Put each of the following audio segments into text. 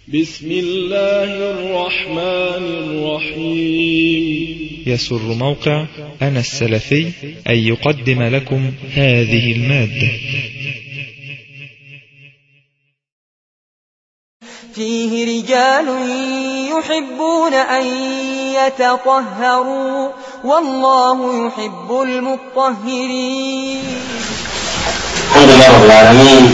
بسم الله الرحمن الرحيم يسر موقع أنا السلفي أن يقدم لكم هذه المادة فيه رجال يحبون أن يتطهروا والله يحب المطهرين الحمد لله رب العالمين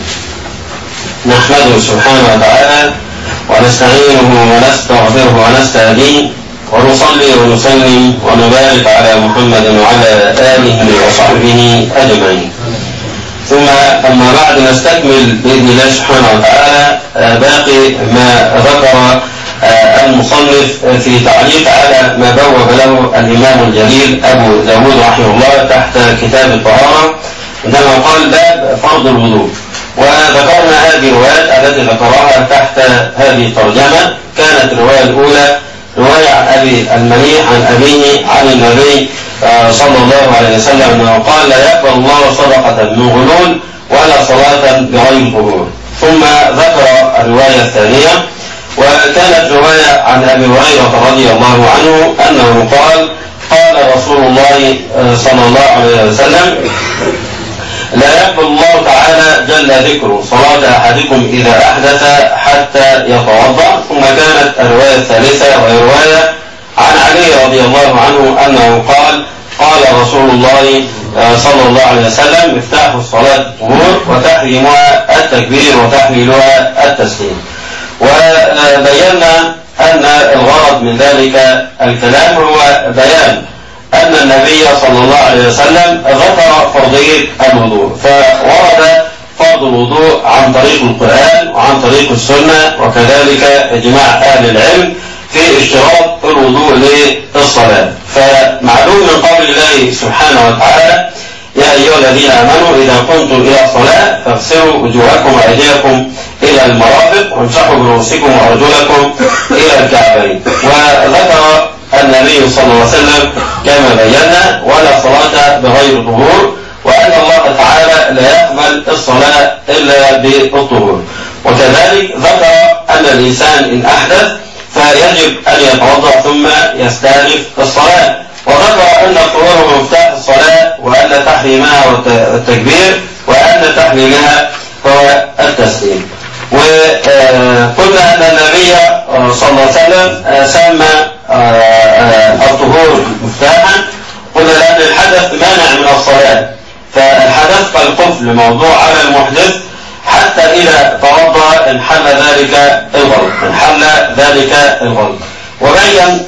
نحمده سبحانه وتعالى ونستعينه ونستغفره ونستهديه ونصلي ونسلم ونبارك على محمد وعلى آله وصحبه أجمعين ثم أما بعد نستكمل بإذن الله سبحانه وتعالى باقي ما ذكر المصنف في تعليق على ما بوب له الإمام الجليل أبو داود رحمه الله تحت كتاب الطهارة عندما قال باب فرض الوضوء وذكرنا هذه الروايات التي ذكرها تحت هذه الترجمة كانت الرواية الأولى رواية عن أبي المليح عن أبيه عن النبي صلى الله عليه وسلم أنه قال لا يقبل الله صدقة من غلول ولا صلاة بغير قبول ثم ذكر الرواية الثانية وكانت رواية عن أبي هريرة رضي الله عنه أنه قال قال رسول الله صلى الله عليه وسلم لا يقبل الله تعالى جل ذكره صلاة أحدكم إذا أحدث حتى يتوضأ ثم كانت الرواية الثالثة وهي رواية عن علي رضي الله عنه أنه قال قال رسول الله صلى الله عليه وسلم مفتاح الصلاة الطهور وتحريمها التكبير وتحليلها التسليم وبينا أن الغرض من ذلك الكلام هو بيان أن النبي صلى الله عليه وسلم ذكر فرضية الوضوء فورد فرض الوضوء عن طريق القرآن وعن طريق السنة وكذلك إجماع أهل العلم في اشتراط الوضوء للصلاة فمعلوم من قول الله سبحانه وتعالى يا أيها الذين آمنوا إذا قمتم إلى الصلاة فاغسلوا وجوهكم وأيديكم إلى المرافق وامسحوا برؤوسكم وأرجلكم إلى الكعبين وذكر النبي صلى الله عليه وسلم كما بينا ولا صلاة بغير طهور وأن الله تعالى لا يقبل الصلاة إلا بالطهور وكذلك ذكر أن الإنسان إن أحدث فيجب أن يتوضأ ثم يستأنف الصلاة وذكر أن الطهور هو مفتاح الصلاة وأن تحريمها والتكبير وأن تحليلها هو التسليم وقلنا أن النبي صلى الله عليه وسلم سمى الطهور مفتاحا قلنا لأن الحدث مانع من الصلاة فالحدث كالقفل موضوع على المحدث حتى إذا توضأ انحل ذلك الغلط انحل ذلك الغلط وبين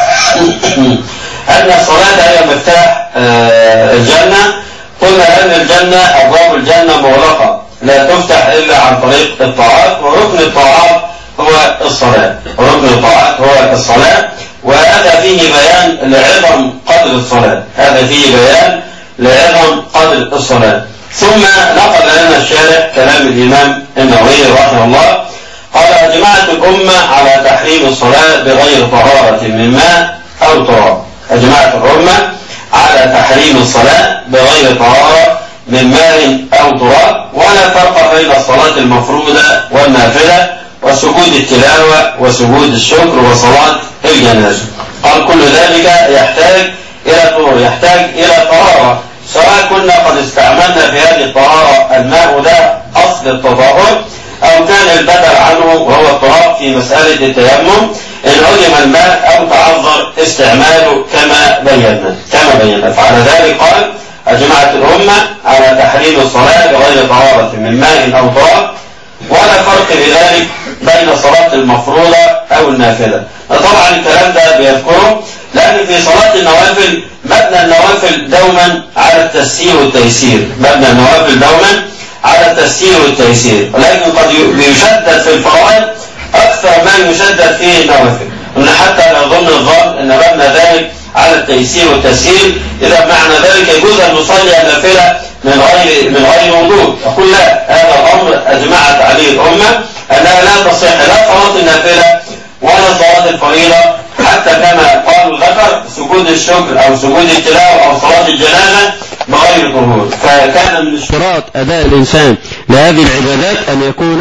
أن الصلاة هي مفتاح الجنة قلنا أن الجنة أبواب الجنة مغلقة لا تفتح إلا عن طريق الطاعات وركن الطاعات هو الصلاة ركن الطاعات هو الصلاة وهذا فيه بيان لعظم قدر الصلاة هذا فيه بيان لعظم قدر الصلاة ثم نقل لنا الشارع كلام الإمام النووي رحمه الله قال أجمعت الأمة على تحريم الصلاة بغير طهارة من ماء أو تراب أجمعت الأمة على تحريم الصلاة بغير طهارة من ماء أو تراب ولا فرق بين الصلاة المفروضة والنافلة وسجود التلاوة وسجود الشكر وصلاة الجنازة قال كل ذلك يحتاج إلى طهور يحتاج إلى طهارة سواء كنا قد استعملنا في هذه الطهارة الماء ده أصل التطهر أو كان البدل عنه وهو التراب في مسألة التيمم إن علم الماء أو تعذر استعماله كما بينا كما بينا فعلى ذلك قال أجمعت الأمة على تحريم الصلاة بغير طهارة من ماء أو تراب ولا فرق بذلك بين الصلاة المفروضة أو النافلة طبعا الكلام ده بيذكره لأن في صلاة النوافل مبنى النوافل دوما على التسهيل والتيسير مبنى النوافل دوما على التسهيل والتيسير ولكن قد يشدد في الفرائض أكثر ما يشدد فيه النوافل إن حتى لا يظن الظن أن مبنى ذلك على التيسير والتسهيل إذا معنى ذلك يجوز أن نصلي النافلة من غير من غير وضوء أقول لا هذا الأمر أجمعت عليه الأمة أنها لا تصح لا صلاة النافلة ولا صلاة الفريضة حتى كما قالوا ذكر سجود الشكر أو سجود التلاوة أو صلاة الجنازة بغير طهور فكان من اشتراط أداء الإنسان لهذه العبادات أن يكون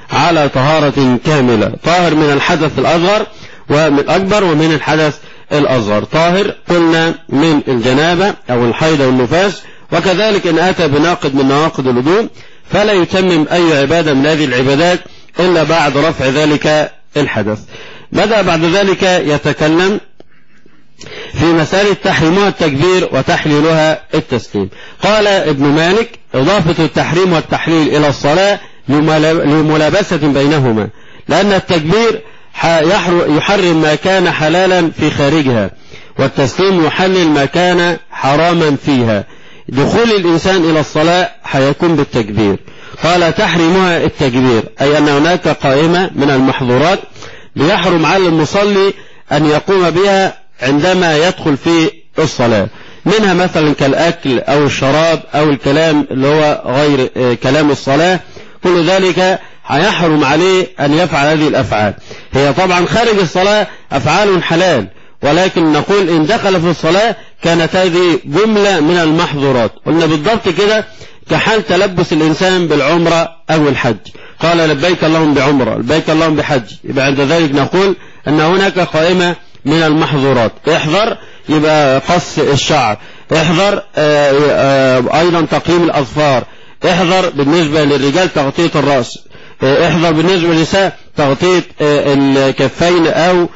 على طهارة كاملة طاهر من الحدث الأصغر ومن الأكبر ومن الحدث الأصغر طاهر قلنا من الجنابة أو الحيض والنفاس وكذلك إن أتى بناقض من نواقض الوضوء فلا يتمم أي عبادة من هذه العبادات إلا بعد رفع ذلك الحدث بدأ بعد ذلك يتكلم في مسألة تحريمها التكبير وتحليلها التسليم قال ابن مالك إضافة التحريم والتحليل إلى الصلاة لملابسة بينهما لأن التكبير يحرم ما كان حلالا في خارجها والتسليم يحلل ما كان حراما فيها دخول الإنسان إلى الصلاة حيكون بالتكبير قال تحرمها التكبير أي أن هناك قائمة من المحظورات ليحرم على المصلي أن يقوم بها عندما يدخل في الصلاة منها مثلا كالأكل أو الشراب أو الكلام اللي هو غير كلام الصلاة كل ذلك هيحرم عليه أن يفعل هذه الأفعال هي طبعا خارج الصلاة أفعال حلال ولكن نقول إن دخل في الصلاة كانت هذه جملة من المحظورات قلنا بالضبط كده كحال تلبس الإنسان بالعمرة أو الحج قال لبيك اللهم بعمرة لبيك اللهم بحج يبقى عند ذلك نقول أن هناك قائمة من المحظورات احذر يبقى قص الشعر احذر آآ آآ أيضا تقييم الأظفار احذر بالنسبة للرجال تغطية الرأس احذر بالنسبة للنساء تغطية الكفين أو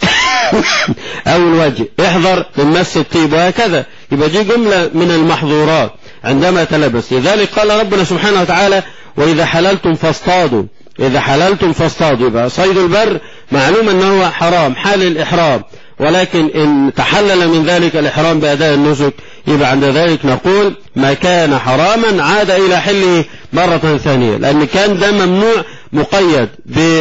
أو الوجه احذر من مس الطيب وهكذا يبقى دي جملة من المحظورات عندما تلبس لذلك قال ربنا سبحانه وتعالى وإذا حللتم فاصطادوا إذا حللتم فاصطادوا يبقى صيد البر معلوم أنه حرام حال الإحرام ولكن إن تحلل من ذلك الإحرام بأداء النسك يبقى عند ذلك نقول ما كان حراما عاد إلى حله مرة ثانية لأن كان ده ممنوع مقيد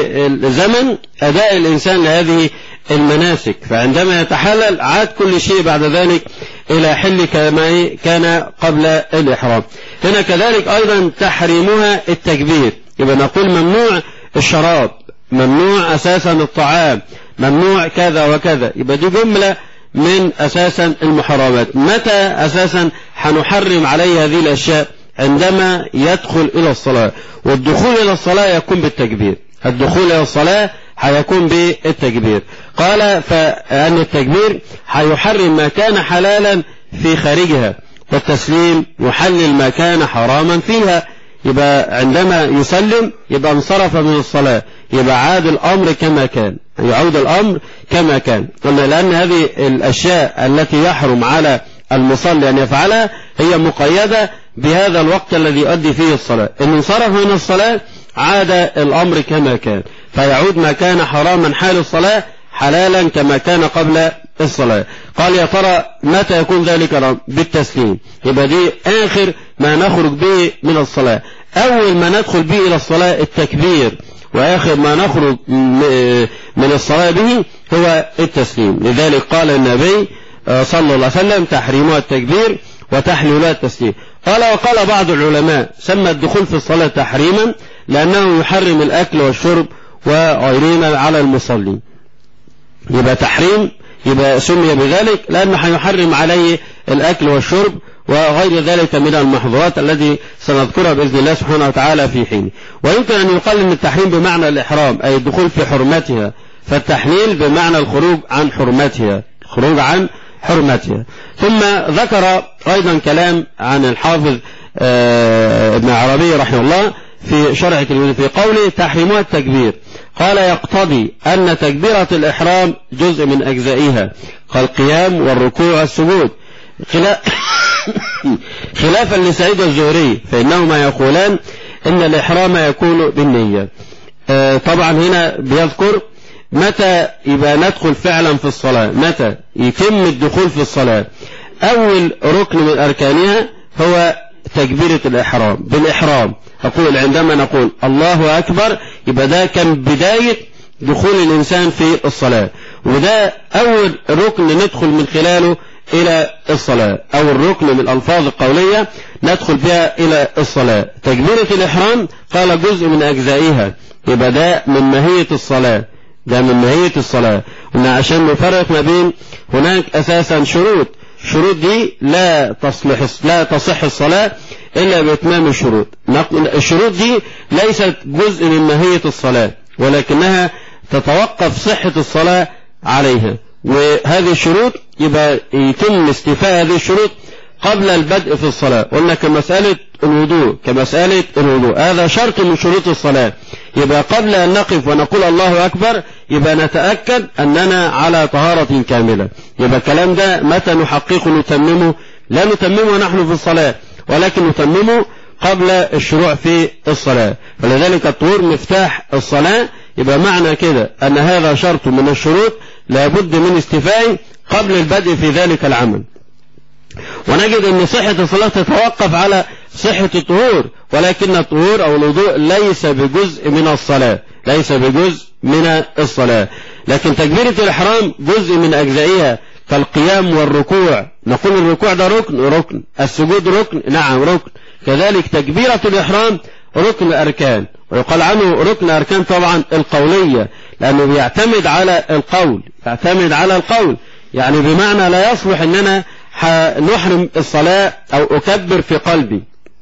بزمن أداء الإنسان لهذه المناسك فعندما يتحلل عاد كل شيء بعد ذلك إلى حل كما كان قبل الإحرام هنا كذلك أيضا تحريمها التكبير يبقى نقول ممنوع الشراب ممنوع أساسا الطعام ممنوع كذا وكذا يبقى دي جملة من أساسا المحرمات متى أساسا حنحرم عليه هذه الأشياء عندما يدخل إلى الصلاة والدخول إلى الصلاة يكون بالتكبير الدخول إلى الصلاة هيكون بالتكبير قال فأن التكبير هيحرم ما كان حلالا في خارجها والتسليم يحلل ما كان حراما فيها يبقى عندما يسلم يبقى انصرف من الصلاة يبقى عاد الأمر كما كان يعود الأمر كما كان قلنا لأن هذه الأشياء التي يحرم على المصلي أن يفعلها هي مقيدة بهذا الوقت الذي يؤدي فيه الصلاة إن انصرف من الصلاة عاد الأمر كما كان فيعود ما كان حراما حال الصلاة حلالا كما كان قبل الصلاة قال يا ترى متى يكون ذلك بالتسليم يبقى دي آخر ما نخرج به من الصلاة أول ما ندخل به إلى الصلاة التكبير وآخر ما نخرج من الصلاة به هو التسليم لذلك قال النبي صلى الله عليه وسلم تحريمها التكبير وتحليلها التسليم قال وقال بعض العلماء سمى الدخول في الصلاة تحريما لأنه يحرم الأكل والشرب وغيرهما على المصلي يبقى تحريم يبقى سمي بذلك لأنه هيحرم عليه الأكل والشرب وغير ذلك من المحظورات التي سنذكرها بإذن الله سبحانه وتعالى في حين ويمكن أن يقال أن التحريم بمعنى الإحرام أي الدخول في حرمتها فالتحليل بمعنى الخروج عن حرمتها خروج عن حرمتها ثم ذكر أيضا كلام عن الحافظ ابن عربي رحمه الله في شرع التلميذ في قوله تحريمها التكبير قال يقتضي أن تكبيرة الإحرام جزء من أجزائها كالقيام والركوع والسجود خلافا لسعيد الزهري فإنهما يقولان إن الإحرام يكون بالنية طبعا هنا بيذكر متى يبقى ندخل فعلا في الصلاة متى يتم الدخول في الصلاة أول ركن من أركانها هو تكبيرة الإحرام بالإحرام أقول عندما نقول الله أكبر يبقى ده كان بداية دخول الإنسان في الصلاة وده أول ركن ندخل من خلاله إلى الصلاة أو الركن من الألفاظ القولية ندخل بها إلى الصلاة تكبيرة الإحرام قال جزء من أجزائها يبقى ده من ماهية الصلاة ده من ماهية الصلاة قلنا عشان نفرق ما بين هناك أساسا شروط شروط دي لا تصلح لا تصح الصلاة إلا بإتمام الشروط الشروط دي ليست جزء من ماهية الصلاة ولكنها تتوقف صحة الصلاة عليها وهذه الشروط يبقى يتم استيفاء هذه الشروط قبل البدء في الصلاة قلنا كمسألة الوضوء كمسألة الوضوء هذا شرط من شروط الصلاة يبقى قبل أن نقف ونقول الله أكبر يبقى نتأكد أننا على طهارة كاملة يبقى الكلام ده متى نحققه نتممه لا نتممه نحن في الصلاة ولكن نتممه قبل الشروع في الصلاة فلذلك الطهور مفتاح الصلاة يبقى معنى كده أن هذا شرط من الشروط لابد من استيفائه قبل البدء في ذلك العمل ونجد أن صحة الصلاة تتوقف على صحة الطهور ولكن الطهور أو الوضوء ليس بجزء من الصلاة ليس بجزء من الصلاة لكن تكبيرة الإحرام جزء من أجزائها كالقيام والركوع نقول الركوع ده ركن ركن السجود ركن نعم ركن كذلك تكبيرة الإحرام ركن أركان ويقال عنه ركن أركان طبعا القولية لأنه بيعتمد على القول يعتمد على القول يعني بمعنى لا يصلح أننا نحرم الصلاة أو أكبر في قلبي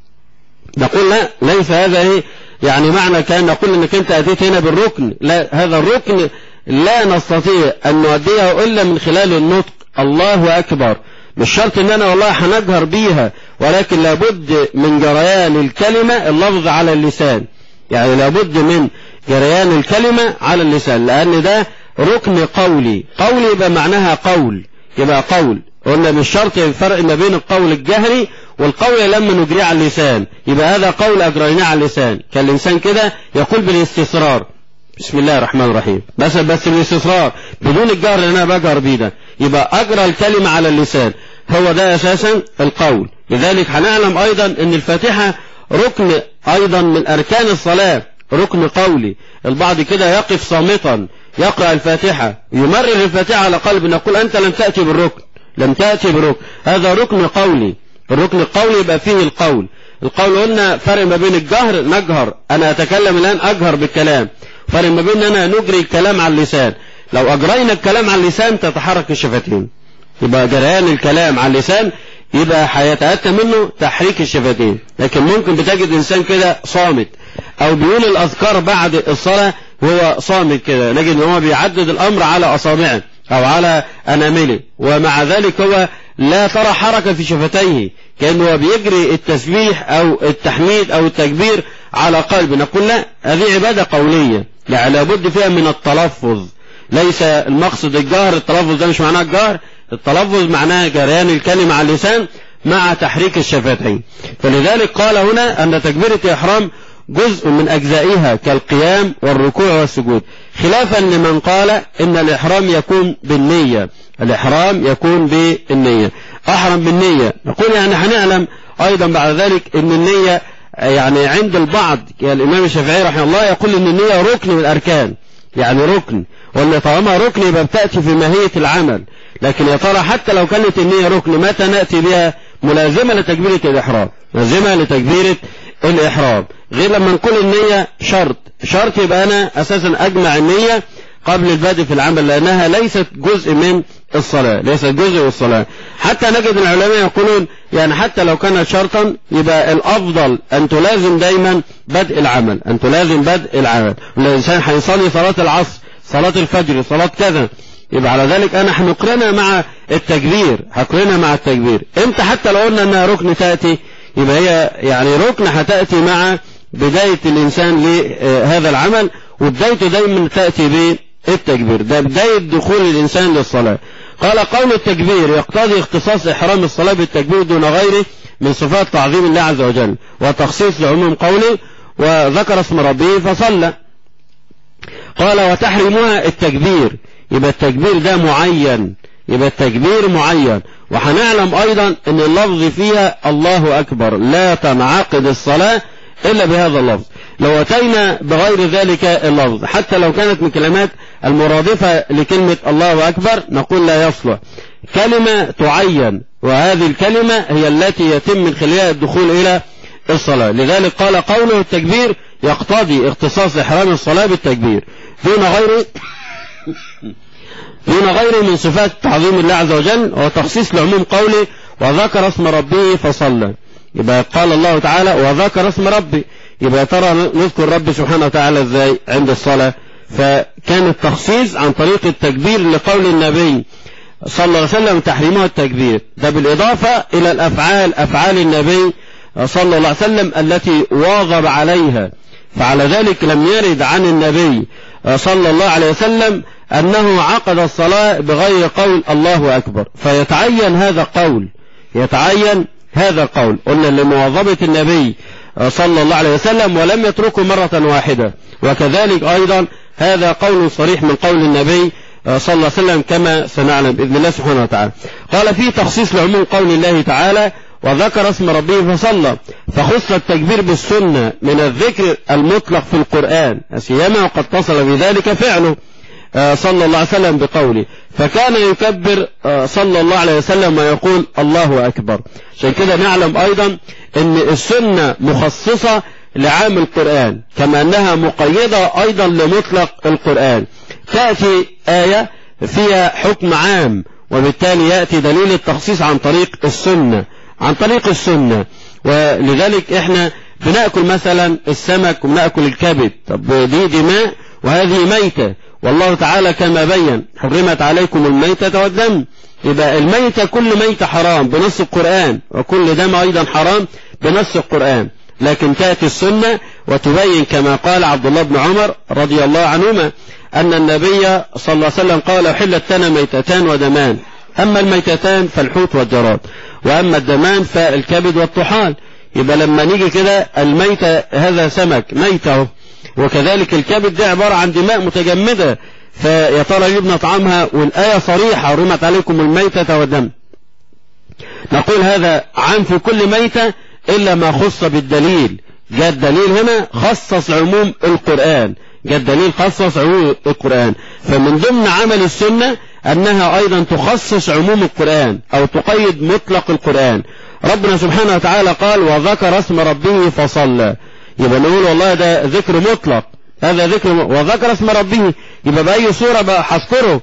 نقول لا ليس هذا إيه يعني معنى كان نقول أنك أنت أتيت هنا بالركن لا هذا الركن لا نستطيع أن نؤديه إلا من خلال النطق الله أكبر مش شرط ان انا والله هنجهر بيها ولكن لابد من جريان الكلمة اللفظ على اللسان يعني لابد من جريان الكلمة على اللسان لان ده ركن قولي قولي يبقى معناها قول يبقى قول قلنا مش شرط الفرق ما بين القول الجهري والقول لما نجريه على اللسان يبقى هذا قول اجريناه على اللسان كان الانسان كده يقول بالاستسرار بسم الله الرحمن الرحيم بس بس الاستسرار بدون الجهر اللي انا بجهر بيه ده يبقى اجرى الكلمه على اللسان هو ده اساسا القول لذلك هنعلم ايضا ان الفاتحه ركن ايضا من اركان الصلاه ركن قولي البعض كده يقف صامتا يقرا الفاتحه يمرر الفاتحه على قلب نقول انت لم تاتي بالركن لم تاتي بالركن هذا ركن قولي الركن القولي يبقى فيه القول القول قلنا فرق ما بين الجهر نجهر انا اتكلم الان اجهر بالكلام فرق ما بين أنا نجري الكلام على اللسان لو أجرينا الكلام على اللسان تتحرك الشفتين يبقى جريان الكلام على اللسان يبقى هيتأتى منه تحريك الشفتين لكن ممكن بتجد إنسان كده صامت أو بيقول الأذكار بعد الصلاة وهو صامت كده نجد إن هو بيعدد الأمر على أصابعه أو على أنامله ومع ذلك هو لا ترى حركة في شفتيه كأنه بيجري التسبيح أو التحميد أو التكبير على قلب نقول لا هذه عبادة قولية يعني لابد فيها من التلفظ ليس المقصد الجهر التلفظ ده مش معناه الجهر التلفظ معناه جريان الكلمة على اللسان مع تحريك الشفتين فلذلك قال هنا أن تكبيرة الإحرام جزء من أجزائها كالقيام والركوع والسجود خلافا لمن قال إن الإحرام يكون بالنية الإحرام يكون بالنية أحرم بالنية نقول يعني هنعلم أيضا بعد ذلك أن النية يعني عند البعض الإمام الشافعي رحمه الله يقول أن النية ركن من الأركان يعني ركن وأن طالما ركن يبقى بتأتي في ماهية العمل لكن يا ترى حتى لو كانت النية ركن متى نأتي بها ملازمة لتكبيرة الإحرام ملازمة لتكبيرة الإحرام غير لما نقول النية شرط شرط يبقى أنا أساسا أجمع النية قبل البدء في العمل لأنها ليست جزء من الصلاة ليست جزء من الصلاة حتى نجد العلماء يقولون يعني حتى لو كانت شرطا يبقى الأفضل أن تلازم دايما بدء العمل أن تلازم بدء العمل الإنسان هيصلي صلاة العصر صلاة الفجر صلاة كذا يبقى على ذلك أنا هنقرنها مع التكبير هقرنها مع التكبير امتى حتى لو قلنا أنها ركن تأتي يبقى هي يعني ركن هتأتي مع بداية الإنسان لهذا العمل وبدايته دايما تأتي بالتكبير ده بداية دخول الإنسان للصلاة قال قول التكبير يقتضي اختصاص إحرام الصلاة بالتكبير دون غيره من صفات تعظيم الله عز وجل وتخصيص لعموم قوله وذكر اسم ربه فصلى قال وتحريمها التكبير يبقى التكبير ده معين يبقى التكبير معين وهنعلم أيضا أن اللفظ فيها الله أكبر لا تنعقد الصلاة إلا بهذا اللفظ لو أتينا بغير ذلك اللفظ حتى لو كانت من كلمات المرادفة لكلمة الله أكبر نقول لا يصلح كلمة تعين وهذه الكلمة هي التي يتم من خلالها الدخول إلى الصلاة لذلك قال قوله التكبير يقتضي اختصاص إحرام الصلاة بالتكبير دون غيره دون غيره من صفات تعظيم الله عز وجل وتخصيص لعموم قوله وذكر اسم ربه فصلى يبقى قال الله تعالى وذكر اسم ربي يبقى ترى نذكر ربي سبحانه وتعالى ازاي عند الصلاة فكان التخصيص عن طريق التكبير لقول النبي صلى الله عليه وسلم تحريمها التكبير ده بالإضافة إلى الأفعال أفعال النبي صلى الله عليه وسلم التي واظب عليها فعلى ذلك لم يرد عن النبي صلى الله عليه وسلم أنه عقد الصلاة بغير قول الله أكبر فيتعين هذا قول يتعين هذا قول قلنا لمواظبة النبي صلى الله عليه وسلم ولم يتركه مرة واحدة وكذلك أيضا هذا قول صريح من قول النبي صلى الله عليه وسلم كما سنعلم بإذن الله سبحانه وتعالى قال في تخصيص لعموم قول الله تعالى وذكر اسم ربه فصلى فخص التكبير بالسنة من الذكر المطلق في القرآن سيما وقد اتصل بذلك فعله صلى الله عليه وسلم بقوله فكان يكبر صلى الله عليه وسلم ويقول الله أكبر عشان كده نعلم أيضا أن السنة مخصصة لعام القرآن كما أنها مقيدة أيضا لمطلق القرآن تأتي آية فيها حكم عام وبالتالي يأتي دليل التخصيص عن طريق السنة عن طريق السنة ولذلك احنا بنأكل مثلا السمك وبنأكل الكبد طب دي دماء وهذه ميتة والله تعالى كما بين حرمت عليكم الميتة والدم يبقى الميتة كل ميتة حرام بنص القرآن وكل دم أيضا حرام بنص القرآن لكن تأتي السنة وتبين كما قال عبد الله بن عمر رضي الله عنهما أن النبي صلى الله عليه وسلم قال حلت لنا ميتتان ودمان أما الميتتان فالحوت والجراد وأما الدمان فالكبد والطحال يبقى لما نيجي كده الميتة هذا سمك ميته وكذلك الكبد ده عبارة عن دماء متجمدة فيا ترى يجب نطعمها والآية صريحة حرمت عليكم الميتة والدم نقول هذا عام في كل ميتة إلا ما خص بالدليل جاء الدليل هنا خصص عموم القرآن جاء الدليل خصص عموم القرآن فمن ضمن عمل السنة أنها أيضا تخصص عموم القرآن أو تقيد مطلق القرآن ربنا سبحانه وتعالى قال وذكر اسم ربه فصلى يبقى نقول والله ده ذكر مطلق هذا ذكر م... وذكر اسم ربه يبقى بأي صورة بقى هذكره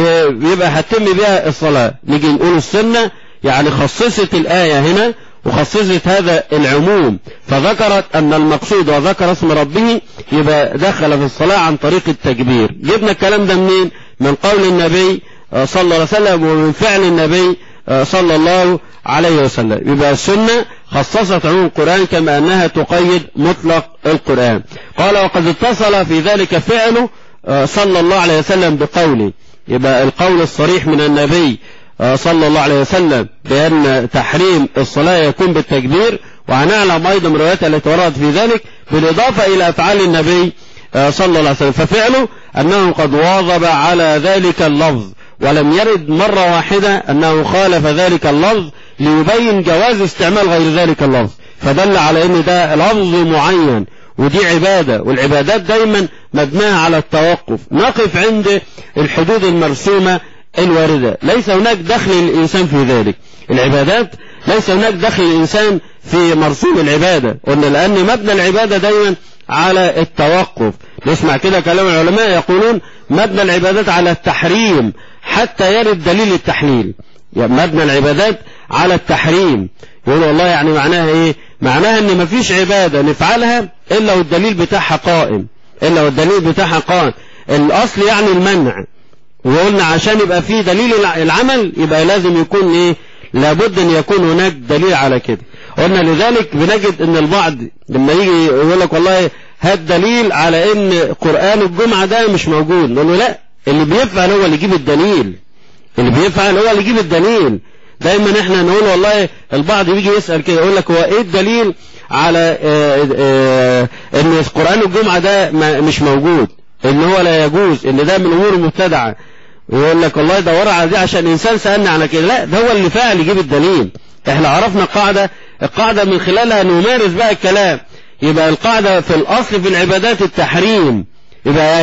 ويبقى هتم بها الصلاة نيجي نقول السنة يعني خصصت الآية هنا وخصصت هذا العموم فذكرت أن المقصود وذكر اسم ربه يبقى دخل في الصلاة عن طريق التكبير جبنا الكلام ده منين من قول النبي صلى الله عليه وسلم ومن فعل النبي صلى الله عليه وسلم يبقى السنة خصصت عموم القرآن كما أنها تقيد مطلق القرآن قال وقد اتصل في ذلك فعله صلى الله عليه وسلم بقوله يبقى القول الصريح من النبي صلى الله عليه وسلم بأن تحريم الصلاة يكون بالتكبير وهنعلم أيضا من الروايات التي وردت في ذلك بالإضافة إلى أفعال النبي صلى الله عليه وسلم ففعله أنه قد واظب على ذلك اللفظ ولم يرد مرة واحدة أنه خالف ذلك اللفظ ليبين جواز استعمال غير ذلك اللفظ فدل على أن ده لفظ معين ودي عبادة والعبادات دايما مبناها على التوقف نقف عند الحدود المرسومة الواردة ليس هناك دخل للإنسان في ذلك العبادات ليس هناك دخل للإنسان في مرسوم العبادة قلنا لأن مبنى العبادة دايما على التوقف نسمع كده كلام العلماء يقولون مبنى العبادات على التحريم حتى يرد دليل التحليل يعني مبنى العبادات على التحريم يقول والله يعني معناها ايه معناها ان مفيش عبادة نفعلها الا والدليل بتاعها قائم الا والدليل بتاعها قائم الاصل يعني المنع وقلنا عشان يبقى في دليل العمل يبقى لازم يكون ايه لابد ان يكون هناك دليل على كده قلنا لذلك بنجد ان البعض لما يجي يقول لك والله هات دليل على ان قرآن الجمعة ده مش موجود نقول له لا اللي بيفعل هو اللي يجيب الدليل اللي بيفعل هو اللي يجيب الدليل دايما احنا نقول والله البعض بيجي يسأل كده يقول لك هو ايه الدليل على اه اه ان قرآن الجمعة ده مش موجود ان هو لا يجوز ان ده من امور مبتدعة ويقول لك والله دور على دي عشان انسان سألني على كده لا ده هو اللي فعل يجيب الدليل احنا عرفنا القاعدة القاعدة من خلالها نمارس بقى الكلام يبقى القاعدة في الاصل في العبادات التحريم يبقى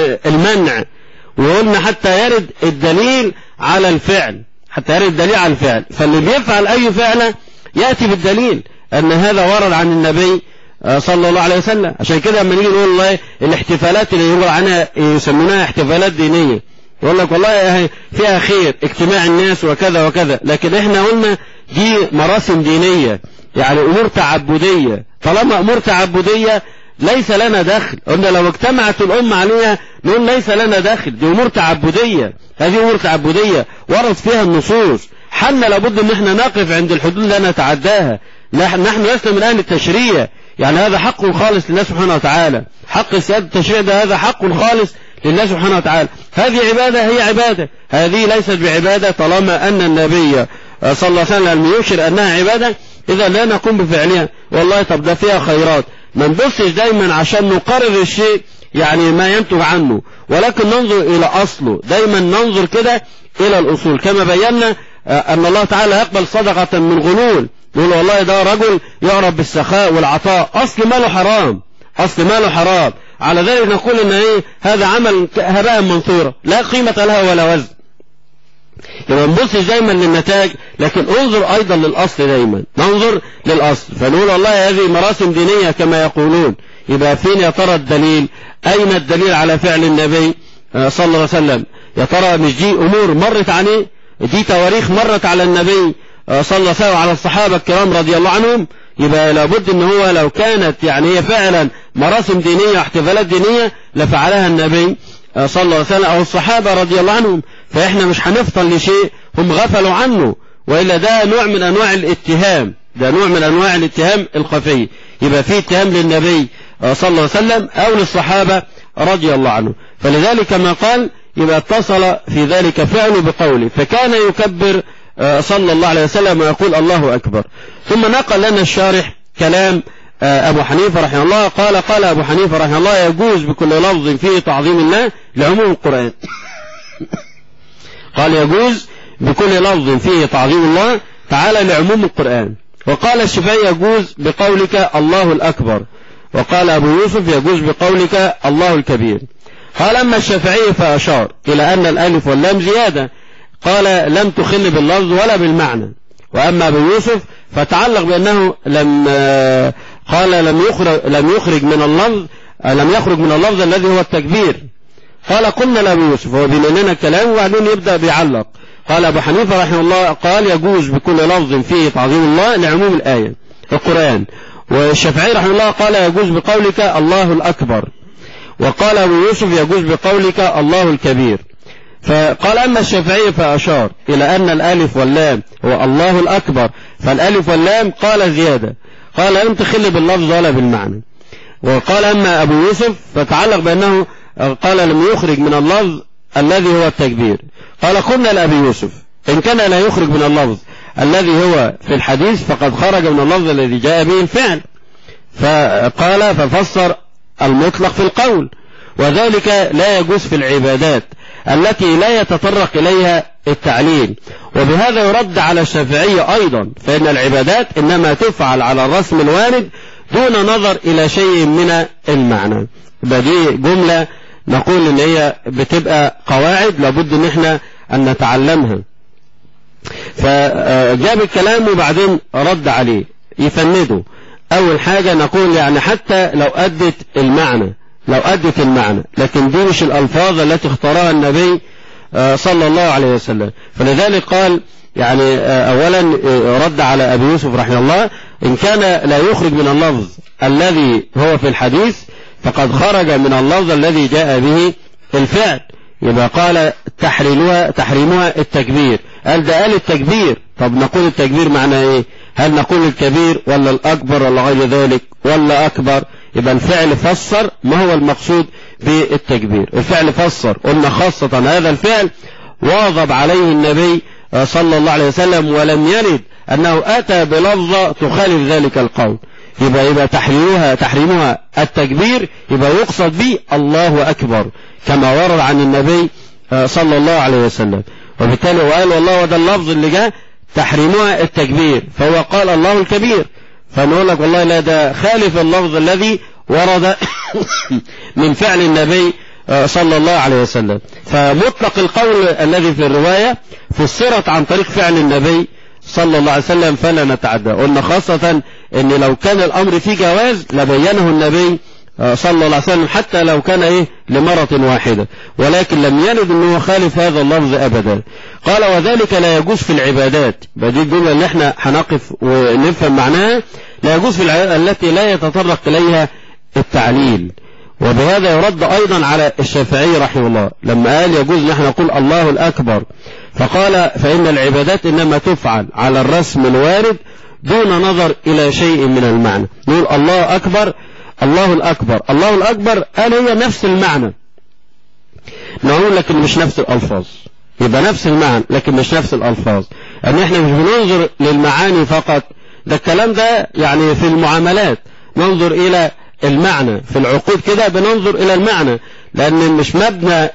المنع وقلنا حتى يرد الدليل على الفعل حتى يرد الدليل على الفعل فاللي بيفعل اي فعل يأتي بالدليل ان هذا ورد عن النبي صلى الله عليه وسلم عشان كده لما نيجي نقول والله الاحتفالات اللي يقول عنها يسمونها احتفالات دينية يقول لك والله فيها خير اجتماع الناس وكذا وكذا لكن احنا قلنا دي مراسم دينية يعني أمور تعبدية طالما أمور تعبدية ليس لنا دخل قلنا لو اجتمعت الأمة عليها نقول ليس لنا دخل دي أمور تعبدية هذه أمور تعبدية ورد فيها النصوص حنا لابد ان احنا نقف عند الحدود لا نتعداها نحن نحن لسنا من اهل التشريع يعني هذا حق خالص لله سبحانه وتعالى حق سيادة التشريع ده هذا حق خالص لله سبحانه وتعالى هذه عبادة هي عبادة هذه ليست بعبادة طالما أن النبي صلى الله عليه وسلم يشر أنها عبادة إذا لا نقوم بفعلها والله طب ده فيها خيرات ما نبصش دايما عشان نقرر الشيء يعني ما ينتج عنه ولكن ننظر إلى أصله دايما ننظر كده إلى الأصول كما بينا أن الله تعالى يقبل صدقة من غلول نقول والله ده رجل يعرف بالسخاء والعطاء أصل ماله حرام أصل ماله حرام على ذلك نقول إن إيه هذا عمل هباء منثورا لا قيمة له ولا وزن يبقى ما نبصش دايما للنتائج لكن انظر ايضا للاصل دايما ننظر للاصل فنقول والله هذه مراسم دينيه كما يقولون يبقى فين يا ترى الدليل اين الدليل على فعل النبي صلى الله عليه وسلم يا ترى مش دي امور مرت عليه دي تواريخ مرت على النبي صلى الله عليه وسلم وعلى الصحابه الكرام رضي الله عنهم يبقى لابد ان هو لو كانت يعني هي فعلا مراسم دينيه واحتفالات دينيه لفعلها النبي صلى الله عليه وسلم او الصحابه رضي الله عنهم فاحنا مش هنفطن لشيء هم غفلوا عنه والا ده نوع من انواع الاتهام ده نوع من انواع الاتهام الخفي يبقى في اتهام للنبي صلى الله عليه وسلم او للصحابه رضي الله عنهم فلذلك ما قال يبقى اتصل في ذلك فعله بقوله فكان يكبر صلى الله عليه وسلم ويقول الله أكبر ثم نقل لنا الشارح كلام أبو حنيفة رحمه الله قال قال أبو حنيفة رحمه الله يجوز بكل لفظ فيه تعظيم الله لعموم القرآن قال يجوز بكل لفظ فيه تعظيم الله تعالى لعموم القرآن وقال الشافعي يجوز بقولك الله الأكبر وقال أبو يوسف يجوز بقولك الله الكبير قال أما الشافعي فأشار إلى أن الألف واللام زيادة قال لم تخل باللفظ ولا بالمعنى وأما أبو يوسف فتعلق بأنه لم قال لم يخرج لم يخرج من اللفظ لم يخرج من اللفظ الذي هو التكبير قال قلنا لأبو يوسف هو بين لنا الكلام وبعدين يبدأ بيعلق قال أبو حنيفة رحمه الله قال يجوز بكل لفظ فيه تعظيم الله لعموم الآية القرآن والشافعي رحمه الله قال يجوز بقولك الله الأكبر وقال أبو يوسف يجوز بقولك الله الكبير فقال أما الشافعي فأشار إلى أن الألف واللام هو الله الأكبر فالألف واللام قال زيادة قال لم تخل باللفظ ولا بالمعنى وقال أما أبو يوسف فتعلق بأنه قال لم يخرج من اللفظ الذي هو التكبير قال قلنا لأبي يوسف إن كان لا يخرج من اللفظ الذي هو في الحديث فقد خرج من اللفظ الذي جاء به الفعل فقال ففسر المطلق في القول وذلك لا يجوز في العبادات التي لا يتطرق إليها التعليل وبهذا يرد على الشافعية أيضا فإن العبادات إنما تفعل على الرسم الوارد دون نظر إلى شيء من المعنى يبقى دي جملة نقول إن هي بتبقى قواعد لابد إن إحنا أن نتعلمها فجاب الكلام وبعدين رد عليه يفنده أول حاجة نقول يعني حتى لو أدت المعنى لو أدت المعنى لكن دي مش الألفاظ التي اختارها النبي صلى الله عليه وسلم فلذلك قال يعني أولا رد على أبي يوسف رحمه الله إن كان لا يخرج من اللفظ الذي هو في الحديث فقد خرج من اللفظ الذي جاء به الفعل يبقى قال تحريمها تحريمها التكبير قال ده قال التكبير طب نقول التكبير معناه ايه هل نقول الكبير ولا الأكبر ولا غير ذلك ولا أكبر يبقى الفعل فسر ما هو المقصود بالتكبير الفعل فسر قلنا خاصة هذا الفعل واظب عليه النبي صلى الله عليه وسلم ولم يرد أنه أتى بلفظة تخالف ذلك القول يبقى يبقى تحريمها تحريمها التكبير يبقى يقصد به الله أكبر كما ورد عن النبي صلى الله عليه وسلم وبالتالي وقال والله وده اللفظ اللي جاء تحريمها التكبير فهو قال الله الكبير فنقول لك والله لا ده خالف اللفظ الذي ورد من فعل النبي صلى الله عليه وسلم فمطلق القول الذي في الرواية فسرت عن طريق فعل النبي صلى الله عليه وسلم فلا نتعدى قلنا خاصة ان لو كان الامر فيه جواز لبينه النبي صلى الله عليه وسلم حتى لو كان ايه لمرة واحدة ولكن لم يرد انه خالف هذا اللفظ ابدا قال وذلك لا يجوز في العبادات دي الجملة اللي احنا هنقف ونفهم معناها لا يجوز في العبادات التي لا يتطرق اليها التعليل وبهذا يرد ايضا على الشافعي رحمه الله لما قال يجوز ان احنا نقول الله الاكبر فقال فان العبادات انما تفعل على الرسم الوارد دون نظر الى شيء من المعنى نقول الله اكبر الله الأكبر الله الأكبر قال هي نفس المعنى نقول لكن مش نفس الألفاظ يبقى نفس المعنى لكن مش نفس الألفاظ أن احنا مش بننظر للمعاني فقط ده الكلام ده يعني في المعاملات ننظر إلى المعنى في العقود كده بننظر إلى المعنى لأن مش مبنى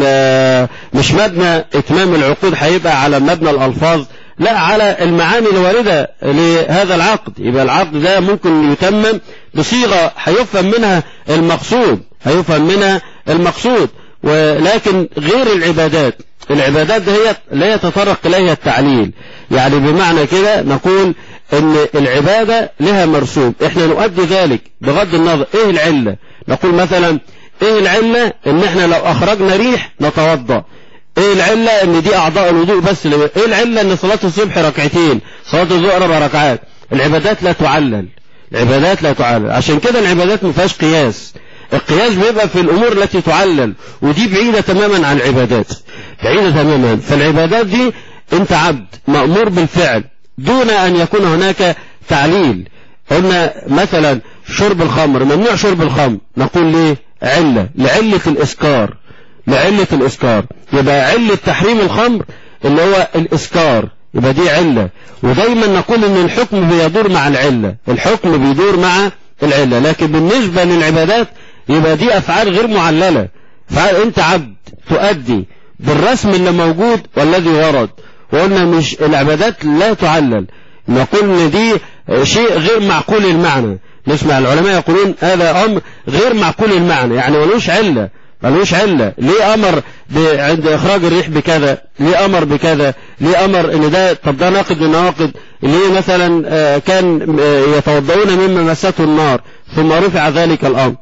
مش مبنى إتمام العقود هيبقى على مبنى الألفاظ لا على المعاني الواردة لهذا العقد يبقى العقد ده ممكن يتمم بصيغة هيفهم منها المقصود هيفهم منها المقصود ولكن غير العبادات العبادات هي لا يتطرق إليها التعليل يعني بمعنى كده نقول ان العبادة لها مرسوم احنا نؤدي ذلك بغض النظر ايه العلة نقول مثلا ايه العلة ان احنا لو اخرجنا ريح نتوضأ ايه العلة ان دي اعضاء الوضوء بس اللي ايه العلة ان صلاة الصبح ركعتين صلاة الظهر اربع ركعات العبادات لا تعلل العبادات لا تعلل عشان كده العبادات ما فيهاش قياس القياس بيبقى في الامور التي تعلل ودي بعيدة تماما عن العبادات بعيدة تماما فالعبادات دي انت عبد مأمور بالفعل دون ان يكون هناك تعليل قلنا مثلا شرب الخمر ممنوع شرب الخمر نقول ليه علة لعلة الاسكار لعلة الإسكار يبقى علة تحريم الخمر اللي هو الإسكار يبقى دي علة ودايما نقول ان الحكم بيدور مع العلة الحكم بيدور مع العلة لكن بالنسبة للعبادات يبقى دي أفعال غير معللة فأنت عبد تؤدي بالرسم اللي موجود والذي ورد وقلنا مش العبادات لا تعلل نقول ان دي شيء غير معقول المعنى نسمع العلماء يقولون هذا أمر غير معقول المعنى يعني ملوش علة ملوش علة ليه أمر عند إخراج الريح بكذا ليه أمر بكذا ليه أمر إن ده طب ده ناقد من نواقد ليه مثلا كان يتوضؤون مما مسته النار ثم رفع ذلك الأمر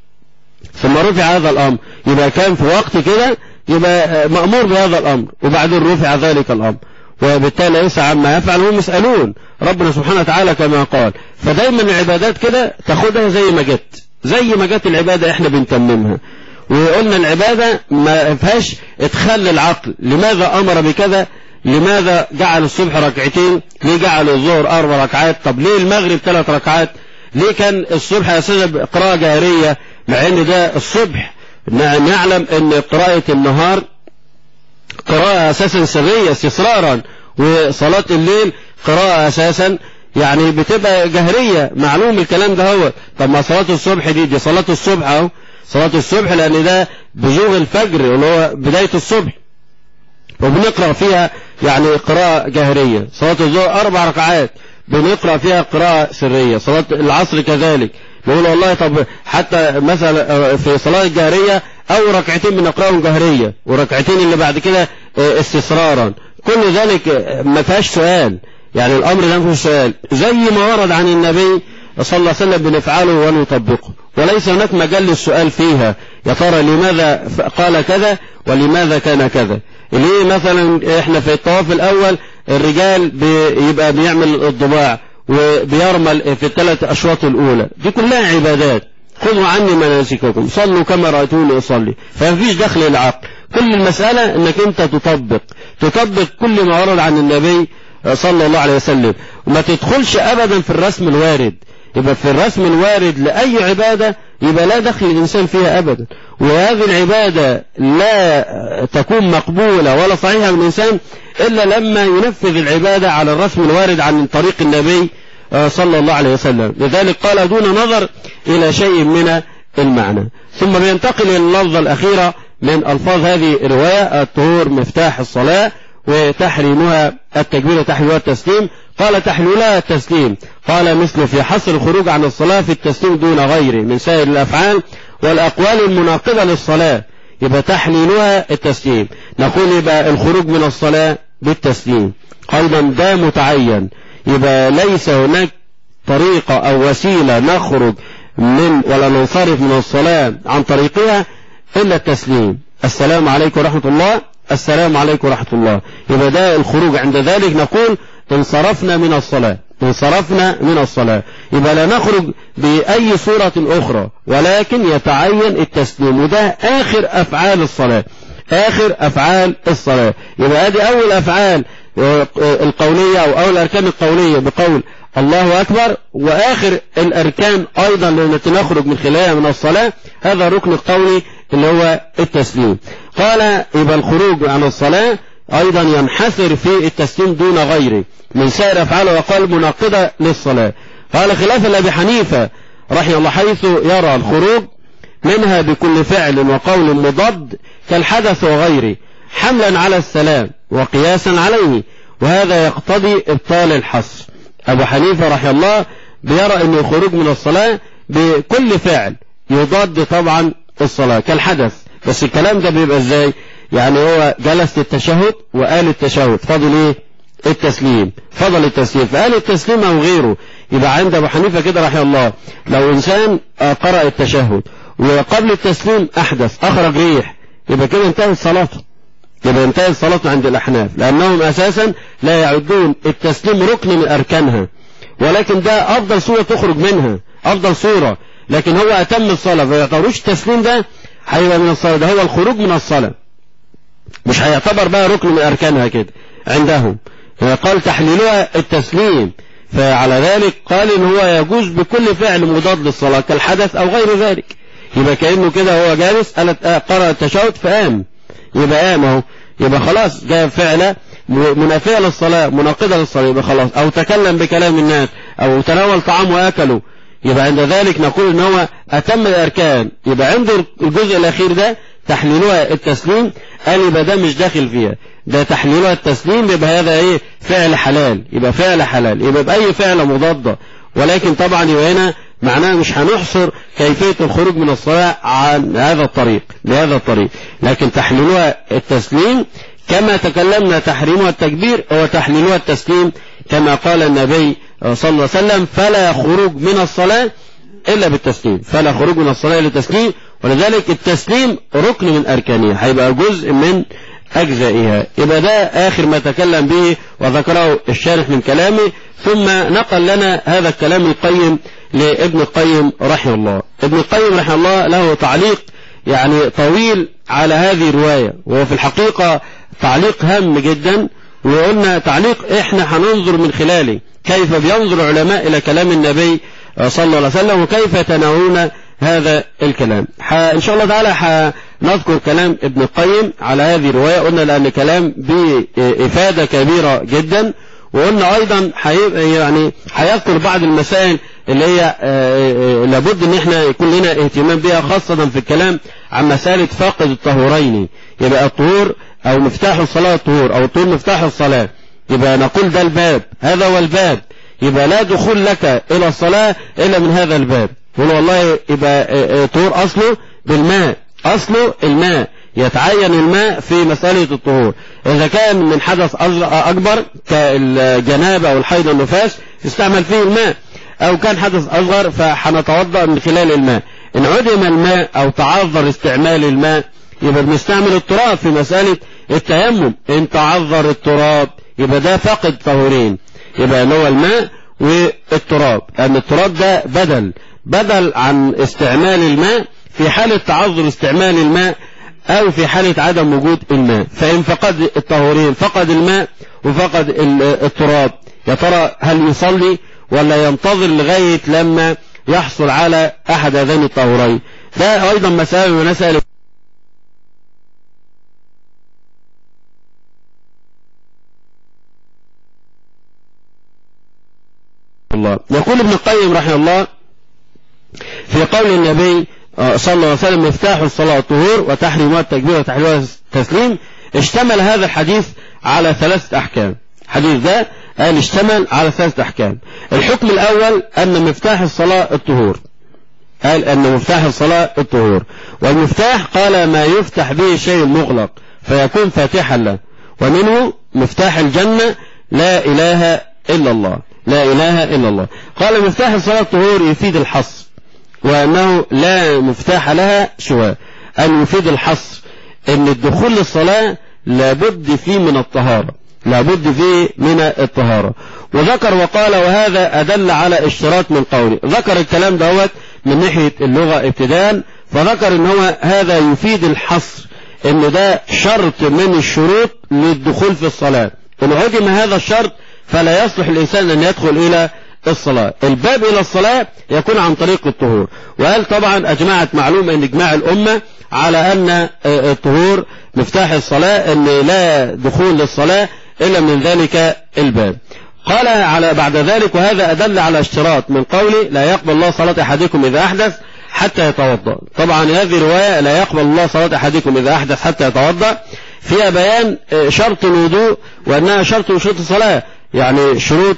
ثم رفع هذا الأمر يبقى كان في وقت كده يبقى مأمور بهذا الأمر وبعدين رفع ذلك الأمر وبالتالي يسعى عما يفعل هم يسألون ربنا سبحانه وتعالى كما قال فدايما العبادات كده تاخدها زي ما جت زي ما جت العبادة احنا بنتممها وقلنا العبادة ما فيهاش ادخال للعقل لماذا أمر بكذا لماذا جعل الصبح ركعتين ليه جعل الظهر أربع ركعات طب ليه المغرب ثلاث ركعات ليه كان الصبح أساسا قراءة جاهرية مع ان ده الصبح نعلم ان قراءة النهار قراءة أساسا سرية استسرارا وصلاة الليل قراءة أساسا يعني بتبقى جهرية معلوم الكلام ده هو طب ما صلاة الصبح دي دي صلاة الصبح اهو صلاة الصبح لأن ده بزوغ الفجر اللي هو بداية الصبح وبنقرأ فيها يعني قراءة جهرية صلاة الظهر أربع ركعات بنقرأ فيها قراءة سرية صلاة العصر كذلك نقول والله طب حتى مثلا في صلاة الجهرية أو ركعتين بنقرأهم جهرية وركعتين اللي بعد كده استسرارا كل ذلك ما فيهاش سؤال يعني الأمر ده ما فيهوش سؤال زي ما ورد عن النبي صلى الله عليه وسلم بنفعله ونطبقه وليس هناك مجال للسؤال فيها يا ترى لماذا قال كذا ولماذا كان كذا ليه مثلا احنا في الطواف الأول الرجال بيبقى بيعمل الضباع وبيرمل في الثلاث أشواط الأولى دي كلها عبادات خذوا عني مناسككم صلوا كما رأيتوني أصلي فمفيش دخل العقل كل المسألة انك انت تطبق تطبق كل ما ورد عن النبي صلى الله عليه وسلم وما تدخلش ابدا في الرسم الوارد يبقى في الرسم الوارد لأي عبادة يبقى لا دخل الإنسان فيها أبدا وهذه العبادة لا تكون مقبولة ولا صحيحة من الإنسان إلا لما ينفذ العبادة على الرسم الوارد عن طريق النبي صلى الله عليه وسلم لذلك قال دون نظر إلى شيء من المعنى ثم بينتقل إلى اللفظة الأخيرة من ألفاظ هذه الرواية الطهور مفتاح الصلاة وتحريمها التكبير وتحليلها التسليم قال تحليلها التسليم قال مثل في حصر الخروج عن الصلاة في التسليم دون غيره من سائر الأفعال والأقوال المناقضة للصلاة يبقى تحليلها التسليم نقول يبقى الخروج من الصلاة بالتسليم أيضا ده متعين يبقى ليس هناك طريقة أو وسيلة نخرج من ولا ننصرف من الصلاة عن طريقها إلا التسليم السلام عليكم ورحمة الله السلام عليكم ورحمة الله يبقى ده الخروج عند ذلك نقول انصرفنا من الصلاة انصرفنا من الصلاة يبقى لا نخرج بأي صورة أخرى ولكن يتعين التسليم وده آخر أفعال الصلاة آخر أفعال الصلاة يبقى هذه أول أفعال القولية أو أول الأركان القولية بقول الله أكبر وآخر الأركان أيضا التي نخرج من خلالها من الصلاة هذا الركن القولي اللي هو التسليم قال يبقى الخروج عن الصلاة أيضا ينحصر في التسليم دون غيره من سائر أفعاله وقال مناقضة للصلاة قال خلاف لأبي حنيفة رحمه الله حيث يرى الخروج منها بكل فعل وقول مضاد كالحدث وغيره حملا على السلام وقياسا عليه وهذا يقتضي إبطال الحصر أبو حنيفة رحمه الله بيرى أن الخروج من الصلاة بكل فعل يضاد طبعا الصلاة كالحدث بس الكلام ده بيبقى ازاي يعني هو جلس للتشهد وقال التشهد فضل ايه التسليم فضل التسليم فقال التسليم او غيره يبقى عند ابو حنيفه كده رحمه الله لو انسان قرأ التشهد وقبل التسليم احدث اخرج ريح يبقى كده انتهت صلاته يبقى انتهت صلاته عند الاحناف لانهم اساسا لا يعدون التسليم ركن من اركانها ولكن ده افضل صورة تخرج منها افضل صورة لكن هو اتم الصلاة فما يعتبروش التسليم ده هيبقى من الصلاة ده هو الخروج من الصلاة مش هيعتبر بقى ركن من اركانها كده عندهم قال تحليلها التسليم فعلى ذلك قال ان هو يجوز بكل فعل مضاد للصلاة كالحدث او غير ذلك يبقى كأنه كده هو جالس قرأ التشهد فقام يبقى قام اهو يبقى خلاص جاء فعل منافية للصلاة مناقضة للصلاة يبقى خلاص او تكلم بكلام الناس او تناول طعام واكله يبقى عند ذلك نقول ان هو اتم الاركان يبقى عنده الجزء الاخير ده تحليلها التسليم قال يبقى ده مش داخل فيها ده تحليلها التسليم يبقى هذا ايه فعل حلال يبقى فعل حلال يبقى بأي فعل مضادة ولكن طبعا يبقى هنا معناه مش هنحصر كيفية الخروج من الصلاة عن هذا الطريق بهذا الطريق لكن تحليلها التسليم كما تكلمنا تحريمها التكبير هو تحليلها التسليم كما قال النبي صلى الله عليه وسلم فلا خروج من الصلاة إلا بالتسليم فلا خروج من الصلاة إلا بالتسليم ولذلك التسليم ركن من أركانها هيبقى جزء من أجزائها يبقى ده آخر ما تكلم به وذكره الشارح من كلامه ثم نقل لنا هذا الكلام القيم لابن القيم رحمه الله ابن القيم رحمه الله له تعليق يعني طويل على هذه الرواية وهو في الحقيقة تعليق هام جدا وقلنا تعليق احنا هننظر من خلاله كيف بينظر العلماء الى كلام النبي صلى الله عليه وسلم وكيف يتناولون هذا الكلام ان شاء الله تعالى نذكر كلام ابن القيم على هذه الرواية قلنا لأن كلام بإفادة كبيرة جدا وقلنا أيضا يعني هيذكر بعض المسائل اللي هي لابد ان احنا يكون لنا اهتمام بها خاصة في الكلام عن مسألة فاقد الطهورين يبقى الطهور او مفتاح الصلاة الطهور او الطهور مفتاح الصلاة يبقى نقول ده الباب هذا هو الباب يبقى لا دخول لك الى الصلاة الا من هذا الباب يقول والله يبقى طهور اصله بالماء أصله الماء يتعين الماء في مسألة الطهور إذا كان من حدث أكبر كالجنابة أو الحيض والنفاس يستعمل فيه الماء أو كان حدث أصغر فحنتوضأ من خلال الماء إن عدم الماء أو تعذر استعمال الماء يبقى بنستعمل التراب في مسألة التيمم إن تعذر التراب يبقى ده فقد طهورين يبقى اللي هو الماء والتراب لأن التراب ده بدل بدل عن استعمال الماء في حالة تعذر استعمال الماء أو في حالة عدم وجود الماء فإن فقد الطهورين فقد الماء وفقد التراب يا ترى هل يصلي ولا ينتظر لغاية لما يحصل على أحد هذين الطهورين ده أيضا مسألة من مسائل الله يقول ابن القيم رحمه الله في قول النبي صلى الله عليه وسلم مفتاح الصلاة الطهور وتحريمها التكبير وتحريمها التسليم اشتمل هذا الحديث على ثلاثة أحكام الحديث ده قال اشتمل على ثلاثة أحكام الحكم الأول أن مفتاح الصلاة الطهور قال أن مفتاح الصلاة الطهور والمفتاح قال ما يفتح به شيء مغلق فيكون فاتحا له ومنه مفتاح الجنة لا إله إلا الله لا إله إلا الله قال مفتاح الصلاة الطهور يفيد الحصر وأنه لا مفتاح لها سواه أن يفيد الحصر أن الدخول للصلاة لابد فيه من الطهارة لابد فيه من الطهارة وذكر وقال وهذا أدل على اشتراط من قوله ذكر الكلام دوت من ناحية اللغة ابتداء فذكر ان هو هذا يفيد الحصر ان ده شرط من الشروط للدخول في الصلاة ان عدم هذا الشرط فلا يصلح الانسان ان يدخل الى الصلاة الباب الى الصلاة يكون عن طريق الطهور وقال طبعا اجمعت معلومة ان اجماع الامة على ان الطهور مفتاح الصلاة ان لا دخول للصلاة الا من ذلك الباب قال على بعد ذلك وهذا أدل على اشتراط من قوله لا يقبل الله صلاة أحدكم إذا أحدث حتى يتوضأ طبعا هذه رواية لا يقبل الله صلاة أحدكم إذا أحدث حتى يتوضأ فيها بيان شرط الوضوء وأنها شرط من شروط الصلاة يعني شروط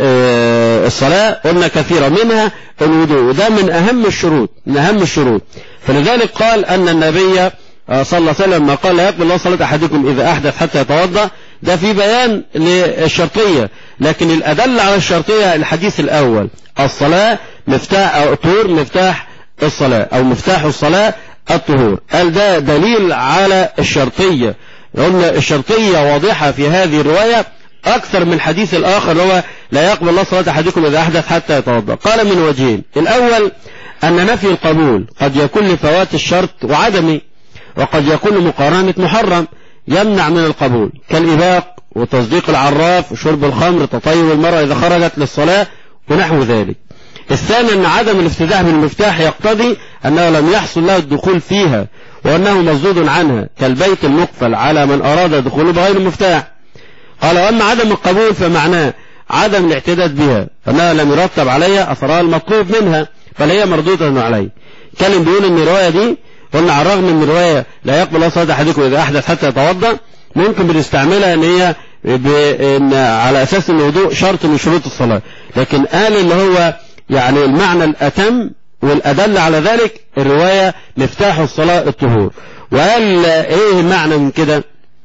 الصلاة قلنا كثيرة منها الوضوء وده من أهم الشروط من أهم الشروط فلذلك قال أن النبي صلى الله عليه وسلم ما قال لا يقبل الله صلاة أحدكم إذا أحدث حتى يتوضأ ده في بيان للشرطية لكن الأدل على الشرطية الحديث الأول الصلاة مفتاح أو طهور مفتاح الصلاة أو مفتاح الصلاة الطهور قال ده دليل على الشرطية قلنا الشرطية واضحة في هذه الرواية أكثر من الحديث الآخر هو لا يقبل الله صلاة أحدكم إذا أحدث حتى يتوضأ قال من وجهين الأول أن نفي القبول قد يكون لفوات الشرط وعدمه وقد يكون مقارنة محرم يمنع من القبول كالإباق وتصديق العراف وشرب الخمر تطيب المرأة إذا خرجت للصلاة ونحو ذلك الثاني أن عدم الافتتاح بالمفتاح يقتضي أنه لم يحصل له الدخول فيها وأنه مسدود عنها كالبيت المقفل على من أراد دخوله بغير المفتاح قال وأما عدم القبول فمعناه عدم الاعتداد بها فأنها لم يرتب عليها أثرها المطلوب منها بل هي مردودة عليه كلم بيقول ان الرواية دي قلنا على الرغم من الرواية لا يقبل الله صلاة أحدكم إذا أحدث حتى يتوضأ ممكن بنستعملها ان هي بإن على أساس ان الوضوء شرط من شروط الصلاة لكن قال اللي هو يعني المعنى الأتم والأدل على ذلك الرواية مفتاح الصلاة الطهور وقال ايه المعنى من كده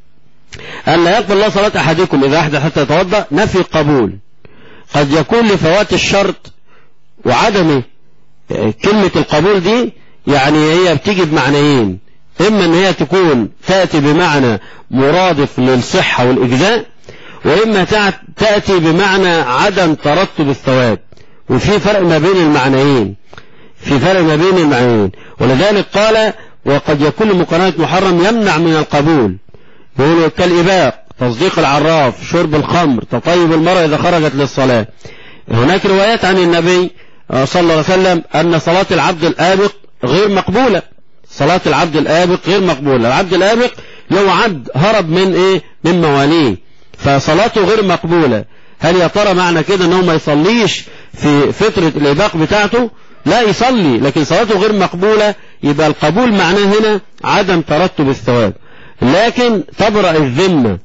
قال لا يقبل الله صلاة أحدكم إذا أحدث حتى يتوضأ نفي قبول قد يكون لفوات الشرط وعدمه كلمة القبول دي يعني هي بتيجي بمعنيين إما أن هي تكون تأتي بمعنى مرادف للصحة والإجزاء وإما تأتي بمعنى عدم ترتب الثواب وفي فرق ما بين المعنيين في فرق ما بين المعنيين ولذلك قال وقد يكون مقارنة محرم يمنع من القبول يقولوا كالإباق تصديق العراف شرب الخمر تطيب المرأة إذا خرجت للصلاة هناك روايات عن النبي صلى الله عليه وسلم أن صلاة العبد الآبق غير مقبولة صلاة العبد الآبق غير مقبولة العبد الآبق لو عبد هرب من إيه من مواليه فصلاته غير مقبولة هل يا ترى معنى كده انه ما يصليش في فترة الإباق بتاعته لا يصلي لكن صلاته غير مقبولة يبقى القبول معناه هنا عدم ترتب الثواب لكن تبرأ الذمة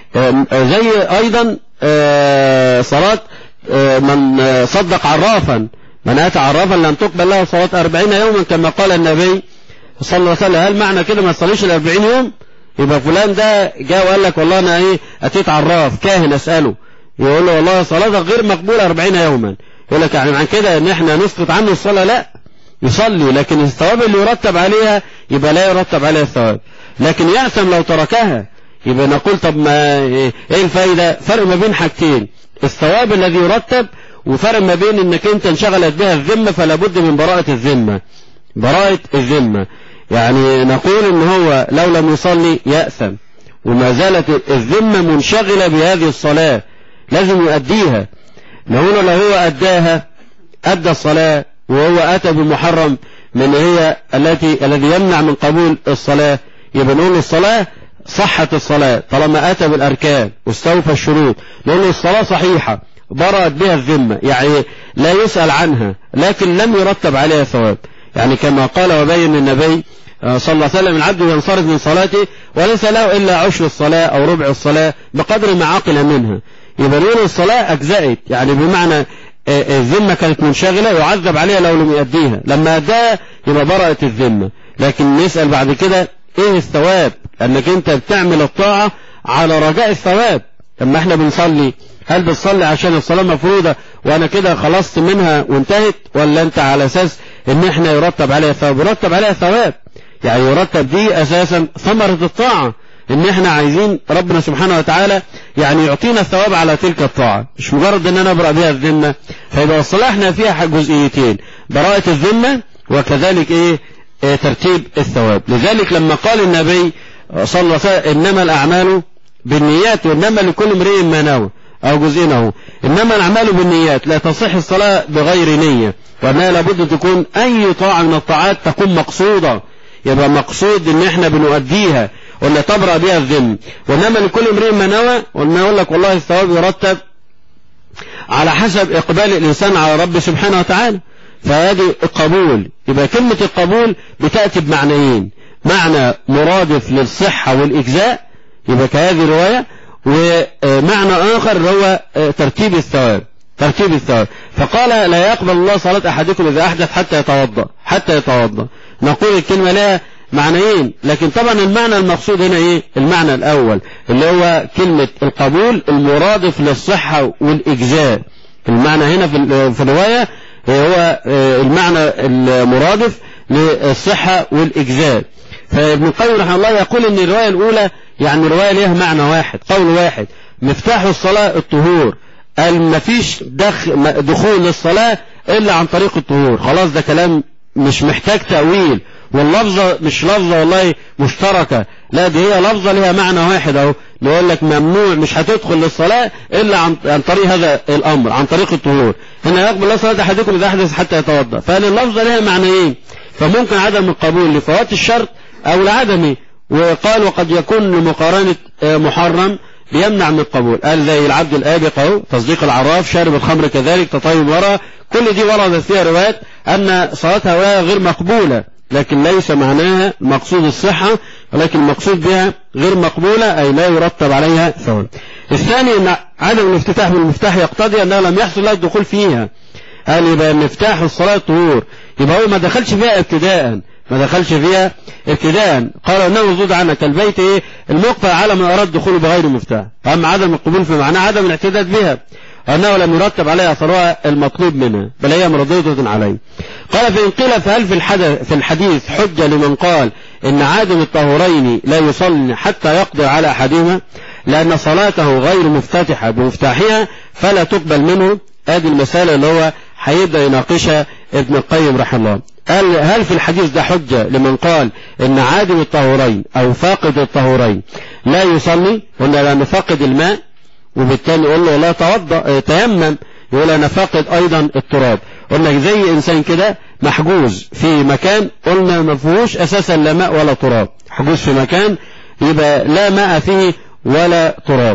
زي أيضا صلاة من صدق عرافا من أتى عرافا لم تقبل له صلاة أربعين يوما كما قال النبي صلى الله عليه وسلم هل معنى كده ما يصليش الأربعين يوم يبقى فلان ده جاء وقال لك والله أنا إيه أتيت عراف كاهن أسأله يقول له والله صلاتك غير مقبولة أربعين يوما يقول لك يعني معنى كده إن إحنا نسقط عنه الصلاة لا يصلي لكن الثواب اللي يرتب عليها يبقى لا يرتب عليها الثواب لكن يأثم لو تركها يبقى نقول طب ما ايه الفايدة فرق ما بين حاجتين الثواب الذي يرتب وفرق ما بين انك انت انشغلت بها الذمة فلا بد من براءة الذمة براءة الذمة يعني نقول ان هو لو لم يصلي يأثم وما زالت الذمة منشغلة بهذه الصلاة لازم يؤديها نقول لو هو أداها أدى الصلاة وهو أتى بمحرم من هي التي الذي يمنع من قبول الصلاة يبقى نقول الصلاة صحت الصلاة طالما أتى بالأركان واستوفى الشروط نقول الصلاة صحيحة برأت بها الذمة يعني لا يسأل عنها لكن لم يرتب عليها ثواب يعني كما قال وبين النبي صلى الله عليه وسلم العبد ينصرف من صلاته وليس له إلا عشر الصلاة أو ربع الصلاة بقدر ما عقل منها يبقى نقول الصلاة أجزأت يعني بمعنى الذمة كانت منشغلة يعذب عليها لو لم يؤديها لما أداها يبقى برأت الذمة لكن نسأل بعد كده ايه الثواب انك انت بتعمل الطاعة على رجاء الثواب لما احنا بنصلي هل بتصلي عشان الصلاة مفروضة وانا كده خلصت منها وانتهت ولا انت على اساس ان احنا يرتب عليها ثواب يرتب عليها ثواب يعني يرتب دي اساسا ثمرة الطاعة ان احنا عايزين ربنا سبحانه وتعالى يعني يعطينا الثواب على تلك الطاعة مش مجرد ان انا ابرأ بها الذمة فيبقى صلحنا فيها جزئيتين براءة الذمة وكذلك ايه, إيه ترتيب الثواب لذلك لما قال النبي صلى الله عليه وسلم انما الاعمال بالنيات وانما لكل امرئ ما نوى او جزء نوى انما الاعمال بالنيات لا تصح الصلاة بغير نية وانها لابد تكون اي طاعة من الطاعات تكون مقصودة يبقى مقصود ان احنا بنؤديها ولا تبرأ بها الذم وانما لكل امرئ ما نوى وانما يقول لك والله الثواب يرتب على حسب اقبال الانسان على رب سبحانه وتعالى فهذه القبول يبقى كلمة القبول بتأتي بمعنيين معنى مرادف للصحة والإجزاء يبقى كهذه رواية ومعنى آخر هو ترتيب الثواب ترتيب الثواب فقال لا يقبل الله صلاة أحدكم إذا أحدث حتى يتوضأ حتى يتوضأ نقول الكلمة لها معنيين لكن طبعا المعنى المقصود هنا ايه المعنى الاول اللي هو كلمة القبول المرادف للصحة والاجزاء المعنى هنا في الرواية هو المعنى المرادف للصحة والاجزاء فابن القيم رحمه الله يقول ان الرواية الاولى يعني رواية ليها معنى واحد قول واحد مفتاح الصلاة الطهور قال ما فيش دخ دخول للصلاة الا عن طريق الطهور خلاص ده كلام مش محتاج تأويل واللفظة مش لفظة والله مشتركة لا دي هي لفظة لها معنى واحد اهو يقول لك ممنوع مش هتدخل للصلاة الا عن, عن طريق هذا الامر عن طريق الطهور هنا يقبل الله صلاة احدكم اذا احدث حتى يتوضا فهل اللفظة لها معنيين فممكن عدم القبول لفوات الشرط او لعدمه وقال وقد يكون لمقارنة محرم بيمنع من القبول قال زي العبد الآبق اهو تصديق العراف شارب الخمر كذلك تطيب وراء كل دي وردت فيها روايات أن صلاتها غير مقبولة لكن ليس معناها مقصود الصحة ولكن المقصود بها غير مقبولة أي لا يرتب عليها ثواب الثاني أن عدم الافتتاح بالمفتاح يقتضي أنه لم يحصل له الدخول فيها قال يبقى مفتاح الصلاة طهور يبقى هو ما دخلش فيها ابتداء ما دخلش فيها ابتداء قال انه وجود عنها كالبيت ايه المقطع على من اراد دخوله بغير مفتاح اما عدم القبول في معناه عدم الاعتداد بها أنه لم يرتب عليها أثرها المطلوب منها بل هي مرضية عليه قال فإن قيل فهل في, الحدث في الحديث حجة لمن قال إن عادم الطهورين لا يصلي حتى يقضي على أحدهما لأن صلاته غير مفتتحة بمفتاحها فلا تقبل منه هذه المسألة اللي هو هيبدأ يناقشها ابن القيم رحمه الله قال هل في الحديث ده حجة لمن قال إن عادم الطهورين أو فاقد الطهورين لا يصلي قلنا لأن فاقد الماء وبالتالي يقول له لا توضأ تيمم يقول انا فاقد ايضا التراب قلنا زي انسان كده محجوز في مكان قلنا ما فيهوش اساسا لا ماء ولا تراب محجوز في مكان يبقى لا ماء فيه ولا تراب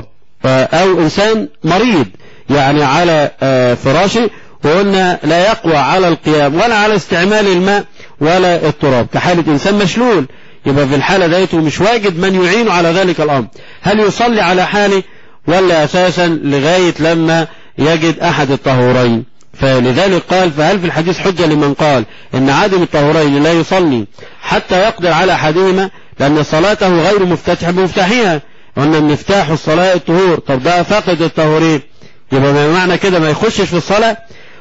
او انسان مريض يعني على فراشه وقلنا لا يقوى على القيام ولا على استعمال الماء ولا التراب كحالة انسان مشلول يبقى في الحالة ديته مش واجد من يعينه على ذلك الامر هل يصلي على حاله ولا أساسا لغاية لما يجد أحد الطهورين فلذلك قال فهل في الحديث حجة لمن قال إن عدم الطهورين لا يصلي حتى يقدر على أحدهما لأن صلاته غير مفتتحة بمفتاحها وأن مفتاح الصلاة الطهور طب ده فقد الطهورين يبقى ما معنى كده ما يخشش في الصلاة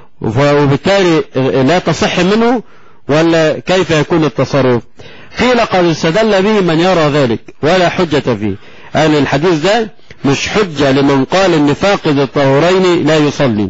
وبالتالي لا تصح منه ولا كيف يكون التصرف قيل قد استدل به من يرى ذلك ولا حجة فيه قال الحديث ده مش حجة لمن قال ان فاقد الطهورين لا يصلي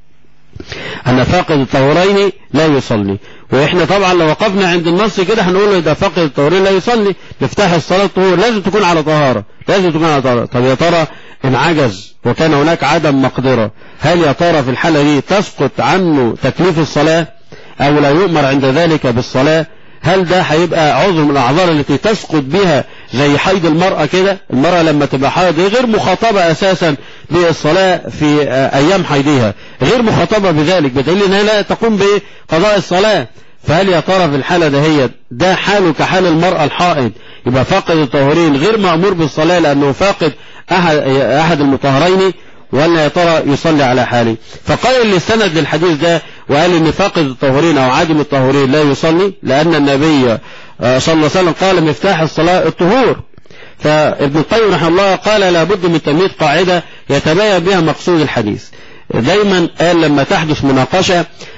ان فاقد الطهورين لا يصلي واحنا طبعا لو وقفنا عند النص كده هنقول له ده فاقد الطهورين لا يصلي مفتاح الصلاة الطهور لازم تكون على طهارة لازم تكون على طهارة طب يا ترى ان عجز وكان هناك عدم مقدرة هل يا ترى في الحالة دي تسقط عنه تكليف الصلاة او لا يؤمر عند ذلك بالصلاة هل ده هيبقى عذر من الاعذار التي تسقط بها زي حيض المرأة كده المرأة لما تبقى حائض غير مخاطبة اساسا بالصلاة في ايام حيضها غير مخاطبة بذلك بدليل انها لا تقوم بقضاء الصلاة فهل يا ترى في الحالة ده هي ده حاله كحال المرأة الحائض يبقى فاقد الطهورين غير مأمور بالصلاة لأنه فاقد أحد, أحد المطهرين ولا يا ترى يصلي على حاله فقال اللي استند للحديث ده وقال ان فاقد الطهورين او عادم الطهورين لا يصلي لان النبي صلى الله عليه وسلم قال مفتاح الصلاة الطهور فابن القيم رحمه الله قال لابد من تمييز قاعدة يتبين بها مقصود الحديث دايما قال لما تحدث مناقشة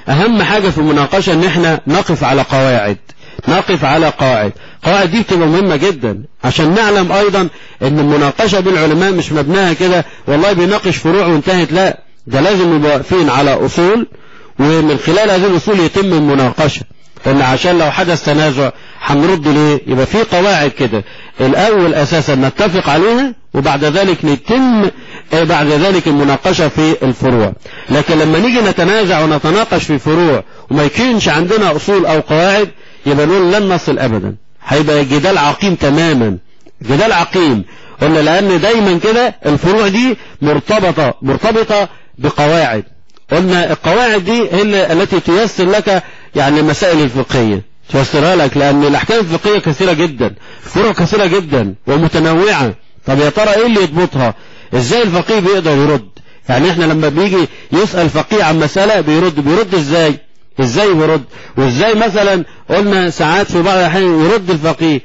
اهم حاجة في المناقشة ان احنا نقف على قواعد نقف على قواعد قواعد دي بتبقى مهمة جدا عشان نعلم ايضا ان المناقشة بالعلماء مش مبناها كده والله بيناقش فروع وانتهت لا ده لازم نبقى واقفين على اصول ومن خلال هذه الاصول يتم المناقشة ان عشان لو حدث تنازع هنرد ليه يبقى في قواعد كده الاول اساسا نتفق عليها وبعد ذلك نتم بعد ذلك المناقشة في الفروع لكن لما نيجي نتنازع ونتناقش في فروع وما يكونش عندنا اصول او قواعد يبقى نقول لن نصل ابدا هيبقى جدال عقيم تماما جدال عقيم قلنا لان دايما كده الفروع دي مرتبطة مرتبطة بقواعد قلنا القواعد دي هي التي تيسر لك يعني المسائل الفقهية تيسرها لك لأن الأحكام الفقهية كثيرة جدا فروع كثيرة جدا ومتنوعة طب يا ترى إيه اللي يضبطها إزاي الفقيه بيقدر يرد يعني إحنا لما بيجي يسأل فقيه عن مسألة بيرد بيرد إزاي إزاي بيرد وإزاي مثلا قلنا ساعات في بعض الأحيان يرد الفقيه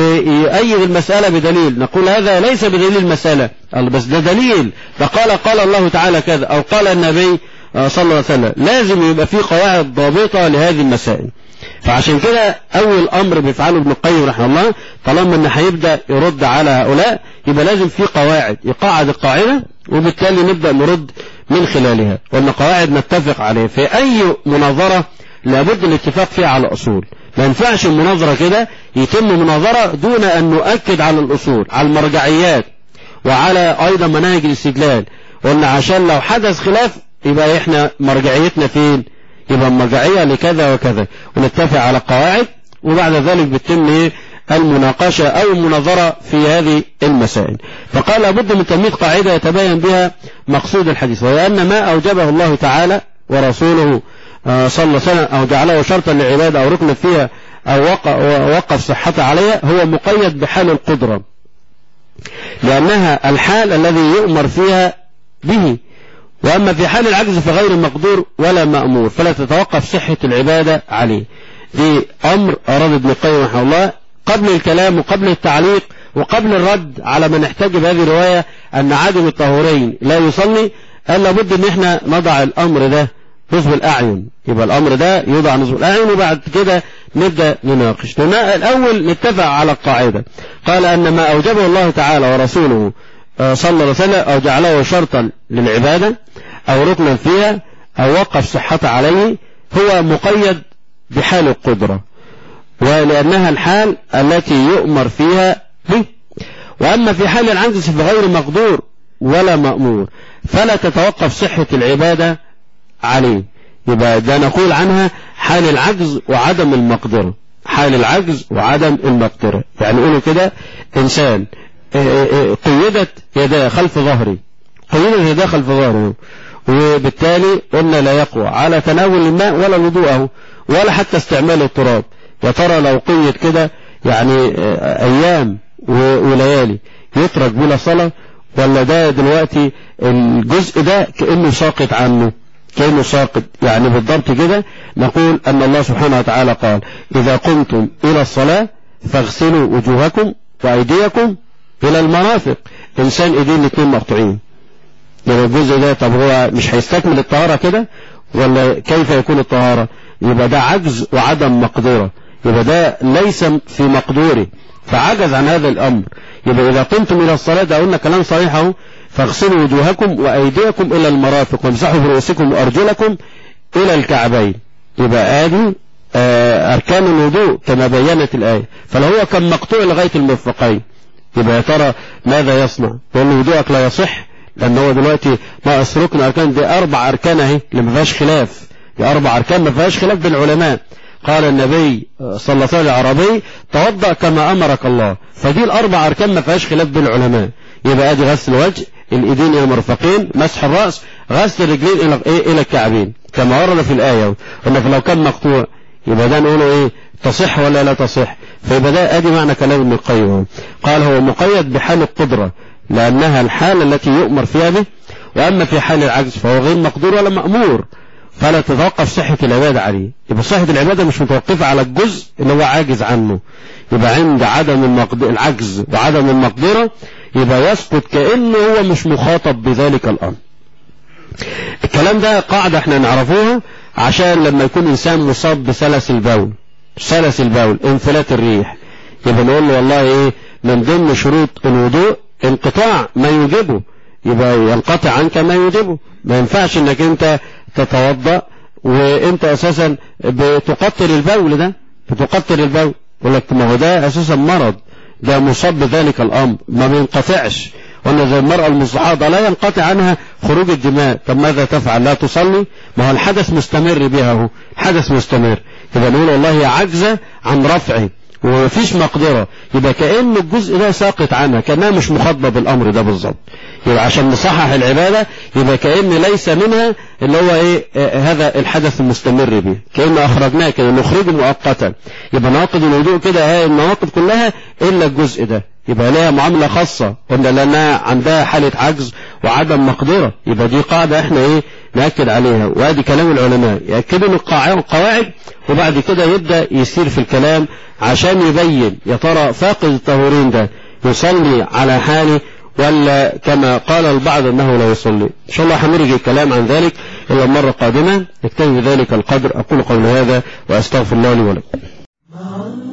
ويؤيد المسألة بدليل نقول هذا ليس بدليل المسألة بس ده دليل فقال قال الله تعالى كذا أو قال النبي صلى الله عليه وسلم لازم يبقى في قواعد ضابطة لهذه المسائل فعشان كده أول أمر بيفعله ابن القيم رحمه الله طالما إن هيبدأ يرد على هؤلاء يبقى لازم في قواعد يقاعد القاعدة وبالتالي نبدأ نرد من خلالها وأن قواعد نتفق عليه في أي مناظرة لابد الاتفاق فيها على الأصول ما ينفعش المناظرة كده يتم مناظرة دون أن نؤكد على الأصول على المرجعيات وعلى أيضا مناهج الاستدلال قلنا عشان لو حدث خلاف يبقى احنا مرجعيتنا فين يبقى المرجعية لكذا وكذا ونتفق على قواعد وبعد ذلك بتتم ايه المناقشة او المناظرة في هذه المسائل فقال لابد من تمييز قاعدة يتبين بها مقصود الحديث وهي ان ما اوجبه الله تعالى ورسوله صلى الله عليه وسلم او جعله شرطا للعبادة او ركنا فيها او وقف صحتها عليها هو مقيد بحال القدرة لانها الحال الذي يؤمر فيها به وأما في حال العجز فغير مقدور ولا مأمور فلا تتوقف صحة العبادة عليه دي أمر أراد ابن القيم رحمه الله قبل الكلام وقبل التعليق وقبل الرد على من احتج بهذه الرواية أن عدم الطهورين لا يصلي قال لابد ان احنا نضع الأمر ده نصب الأعين يبقى الأمر ده يوضع نصب الأعين وبعد كده نبدأ نناقش الأول نتفق على القاعدة قال أن ما أوجبه الله تعالى ورسوله صلى الله عليه وسلم أو جعله شرطا للعبادة أو ركنا فيها أو وقف صحة عليه هو مقيد بحال القدرة ولأنها الحال التي يؤمر فيها به وأما في حال العجز فغير مقدور ولا مأمور فلا تتوقف صحة العبادة عليه يبقى ده نقول عنها حال العجز وعدم المقدرة حال العجز وعدم المقدرة يعني قولوا كده إنسان قيدت يداه خلف ظهري قيدت يداه خلف ظهره وبالتالي قلنا لا يقوى على تناول الماء ولا وضوءه ولا حتى استعمال التراب يا ترى لو قيد كده يعني ايام وليالي يترك بلا صلاة ولا ده دلوقتي الجزء ده كأنه ساقط عنه كأنه ساقط يعني بالضبط كده نقول أن الله سبحانه وتعالى قال إذا قمتم إلى الصلاة فاغسلوا وجوهكم وأيديكم إلى المرافق إنسان إيدين الاثنين مقطوعين يبقى الجزء ده طب هو مش هيستكمل الطهارة كده ولا كيف يكون الطهارة يبقى ده عجز وعدم مقدرة يبقى ده ليس في مقدوره فعجز عن هذا الأمر يبقى إذا قمتم إلى الصلاة ده قلنا كلام صحيح اهو فاغسلوا وجوهكم وأيديكم إلى المرافق وامسحوا برؤوسكم وأرجلكم إلى الكعبين يبقى آدي أركان الوضوء كما بينت الآية فلو هو كان مقطوع لغاية المرفقين يبقى يا ترى ماذا يصنع يقول له وضوءك لا يصح لأن هو دلوقتي ناقص ركن أركان دي أربع أركان أهي اللي ما فيهاش خلاف دي أربع أركان ما فيهاش خلاف بين العلماء قال النبي صلى الله عليه وسلم العربي توضأ كما أمرك الله فدي الأربع أركان ما فيهاش خلاف بين العلماء يبقى ادي غسل الوجه الايدين الى المرفقين مسح الراس غسل الرجلين الى ايه الى الكعبين كما ورد في الايه قلنا فلو كان مقطوع يبقى ده نقوله ايه تصح ولا لا تصح فيبقى ده ادي معنى كلام ابن القيم قال هو مقيد بحال القدره لانها الحاله التي يؤمر فيها به واما في حال العجز فهو غير مقدور ولا مامور فلا تتوقف صحة العبادة عليه يبقى صحة العبادة مش متوقفة على الجزء اللي هو عاجز عنه يبقى عند عدم المقد... العجز وعدم المقدرة يبقى يسقط كأنه هو مش مخاطب بذلك الأمر الكلام ده قاعدة احنا نعرفوها عشان لما يكون إنسان مصاب بسلس البول سلس البول انفلات الريح يبقى نقول له والله ايه من ضمن شروط الوضوء انقطاع ما يوجبه يبقى ينقطع عنك ما يوجبه ما ينفعش انك انت تتوضا وانت اساسا بتقطر البول ده بتقطر البول يقول لك ما هو ده اساسا مرض ده مصاب بذلك الامر ما بينقطعش قلنا زي المرأة المستحاضة لا ينقطع عنها خروج الدماء طب ماذا تفعل لا تصلي ما هو الحدث مستمر بها هو الحدث مستمر يبقى نقول والله هي عاجزة عن رفعه ومفيش مقدرة يبقى كأن الجزء ده ساقط عنها كأنها مش مخاطبة بالأمر ده بالظبط يبقى عشان نصحح العبادة يبقى كأن ليس منها اللي هو ايه آه هذا الحدث المستمر به كأن أخرجناه كده نخرجه مؤقتا يبقى نواقض الوضوء كده هي النواقض كلها إلا الجزء ده يبقى لها معاملة خاصة قلنا لأنها عندها حالة عجز وعدم مقدرة يبقى دي قاعدة احنا ايه نأكد عليها وادي كلام العلماء يأكدوا القواعد وبعد كده يبدأ يسير في الكلام عشان يبين يا ترى فاقد الطهورين ده يصلي على حاله ولا كما قال البعض انه لا يصلي ان شاء الله هنرجع الكلام عن ذلك الى المرة القادمة نكتفي بذلك القدر اقول قول هذا واستغفر الله لي ولكم